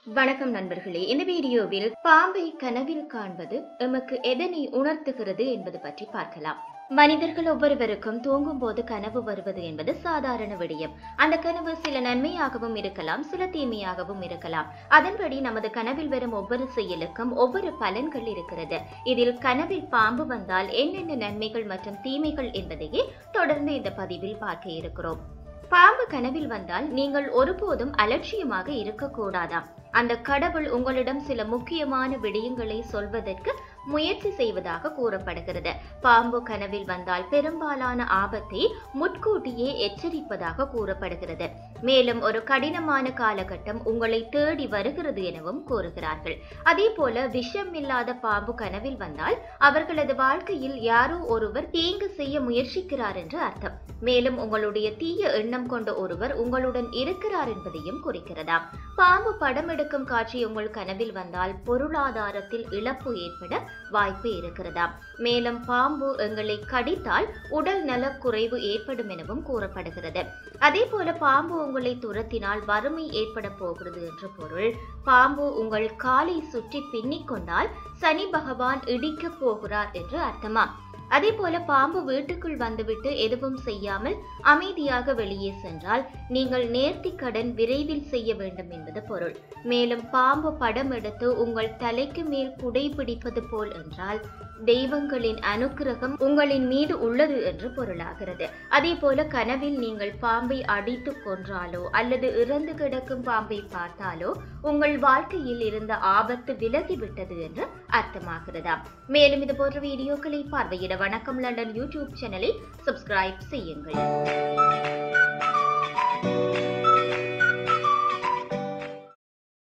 வணக்கம் நண்பர்களே இந்த வீடியோவில் பாம்பை கனவில் காண்பது எமக்கு எதனை உணர்த்துகிறது என்பது பற்றி பார்க்கலாம் மனிதர்கள் ஒவ்வொருவருக்கும் தூங்கும் போது கனவு வருவது என்பது சாதாரண விடயம் அந்த கனவு சில நன்மையாகவும் இருக்கலாம் சில தீமையாகவும் இருக்கலாம் அதன்படி நமது கனவில் வரும் ஒவ்வொரு செயலுக்கும் ஒவ்வொரு பலன்கள் இருக்கிறது இதில் கனவில் பாம்பு வந்தால் என்னென்ன நன்மைகள் மற்றும் தீமைகள் என்பதையே தொடர்ந்து இந்த பதிவில் பார்க்க இருக்கிறோம் பாம்பு கனவில் வந்தால் நீங்கள் ஒருபோதும் அலட்சியமாக இருக்கக்கூடாதாம் அந்த கடவுள் உங்களிடம் சில முக்கியமான விடயங்களை சொல்வதற்கு முயற்சி செய்வதாக கூறப்படுகிறது பாம்பு கனவில் வந்தால் பெரும்பாலான ஆபத்தை முட்கூட்டியே எச்சரிப்பதாக கூறப்படுகிறது மேலும் ஒரு கடினமான காலகட்டம் உங்களை தேடி வருகிறது எனவும் கூறுகிறார்கள் அதே போல விஷம் இல்லாத பாம்பு கனவில் வந்தால் அவர்களது வாழ்க்கையில் யாரோ ஒருவர் தீங்கு செய்ய முயற்சிக்கிறார் என்று அர்த்தம் மேலும் உங்களுடைய தீய எண்ணம் கொண்ட ஒருவர் உங்களுடன் இருக்கிறார் என்பதையும் குறிக்கிறதாம் பாம்பு படம் எடுக்கும் காட்சி உங்கள் கனவில் வந்தால் பொருளாதாரத்தில் இழப்பு ஏற்பட வாய்ப்பு இருக்கிறதாம் மேலும் பாம்பு எங்களை கடித்தால் உடல் நலக்குறைவு ஏற்படும் எனவும் கூறப்படுகிறது அதே போல பாம்பு உங்களை துரத்தினால் வறுமை ஏற்பட போகிறது என்று பொருள் பாம்பு உங்கள் காலை சுற்றி பின்னிக் கொண்டால் சனி பகவான் இடிக்கப் போகிறார் என்று அர்த்தமாம் அதே போல பாம்பு வீட்டுக்குள் வந்துவிட்டு எதுவும் செய்யாமல் அமைதியாக வெளியே சென்றால் நீங்கள் நேர்த்தி கடன் விரைவில் செய்ய வேண்டும் என்பது பொருள் மேலும் பாம்பு படம் எடுத்து உங்கள் தலைக்கு மேல் குடை பிடிப்பது போல் என்றால் தெய்வங்களின் அனுக்கிரகம் உங்களின் மீது உள்ளது என்று பொருளாகிறது அதே போல கனவில் நீங்கள் பாம்பை அடித்து கொன்றாலோ அல்லது இறந்து கிடக்கும் பாம்பை பார்த்தாலோ உங்கள் வாழ்க்கையில் இருந்த ஆபத்து விலகிவிட்டது என்று அர்த்தமாகிறதாம் மேலும் இது போன்ற வீடியோக்களை பார்வையிட வணக்கம் லண்டன் யூடியூப் சேனலை சப்ஸ்கிரைப் செய்யுங்கள்